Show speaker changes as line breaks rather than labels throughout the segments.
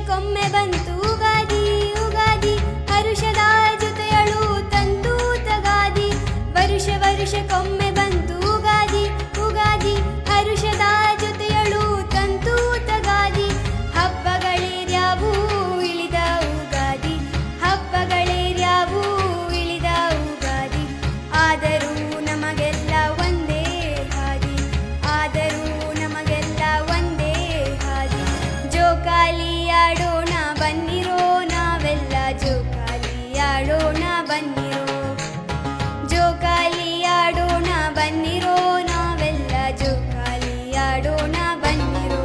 ವರ್ಷಕ್ಕೊಮ್ಮೆ ಬಂತು ಉಗಾದಿ ಉಗಾದಿ ಹರುಷದ ಜೊತೆಯಳು ತಂತು ತಗಾದಿ ವರುಷ ವರುಷಕ್ಕೊಮ್ಮೆ ಬಂತು ಉಗಾದಿ ಉಗಾದಿ ಹರುಷದ ಜೊತೆಯಳು ತಂತು ತಗಾದಿ ಹಬ್ಬಗಳೇರ್ಯಾವು ಇಳಿದ ಉಗಾದಿ ಹಬ್ಬಗಳೇರ್ಯಾವು ಇಳಿದ ಉಗಾದಿ ಆದರೂ ನಮಗೆಲ್ಲ ಒಂದೇ ಹಾದಿ ಆದರೂ ನಮಗೆಲ್ಲ ಒಂದೇ ಹಾದಿ ಜೋಕಾಲಿ ಆಡೋಣ ಬನ್ನಿರೋ ನಾವೆಲ್ಲ ಜೋಕಾಲಿ ಆಡೋಣ ಬನ್ನಿರೋ ಜೋಕಾಲಿ ಆಡೋಣ ಬನ್ನಿರೋ ನಾವೆಲ್ಲ ಜೋಕಾಲಿ ಆಡೋಣ ಬನ್ನಿರೋ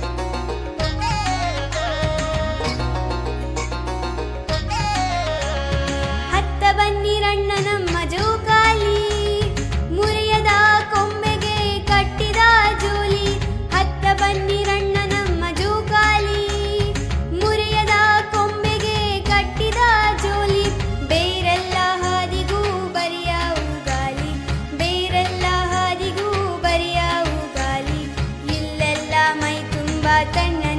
ಹತ್ತ ಬನ್ನಿರಣ್ಣ ನಮ್ಮ ಜೋಕಾಲಿ ಮುರಿಯದ ಕೊಂಬೆಗೆ ಕಟ್ಟಿದ ಜೋಲಿ ಹತ್ತ ಬನ್ನಿರಣ್ಣ ನಮ್ಮ ಜೋಕಾಲಿ ಮುರಿಯದ ಕೊಂಬೆಗೆ ಕಟ್ಟಿದ ಜೋಲಿ ಬೇರೆಲ್ಲ ಹಾದಿಗೂ ಬರಿಯ ಉಗಾಲಿ ಬೇರೆಲ್ಲ ಹಾದಿಗೂ ಬರಿಯ ಉಗಾಲಿ ಇಲ್ಲೆಲ್ಲ ಮೈ ತುಂಬ ತಣ್ಣ